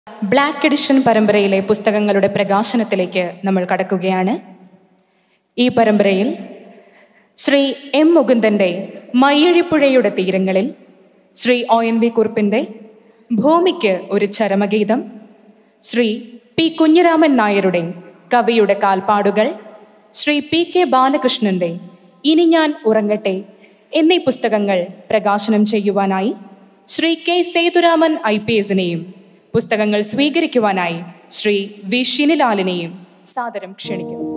black edition പരമ്പരയിലെ പുസ്തകങ്ങളുടെ പ്രകാശനത്തിലേക്ക് നമ്മൾ കടക്കുകയാണ് ഈ പരമ്പരയിൽ ശ്രീ എം മുകുന്ദൻ്റെ മയ്യഴിപ്പുഴയുടെ തീരങ്ങളിൽ ശ്രീ ഒ എൻ വി കുറുപ്പിൻ്റെ ഭൂമിക്ക് ഒരു ചരമഗീതം ശ്രീ പി കുഞ്ഞിരാമൻ നായരുടെ കവിയുടെ കാൽപ്പാടുകൾ ശ്രീ പി കെ ബാലകൃഷ്ണന്റെ ഇനി ഞാൻ ഉറങ്ങട്ടെ എന്നീ പുസ്തകങ്ങൾ പ്രകാശനം ചെയ്യുവാനായി Shri K Sethuraman I P എസിനെയും പുസ്തകങ്ങൾ സ്വീകരിക്കുവാനായി ശ്രീ വി ഷിനിലാലിനെയും സാദരം ക്ഷണിക്കുന്നു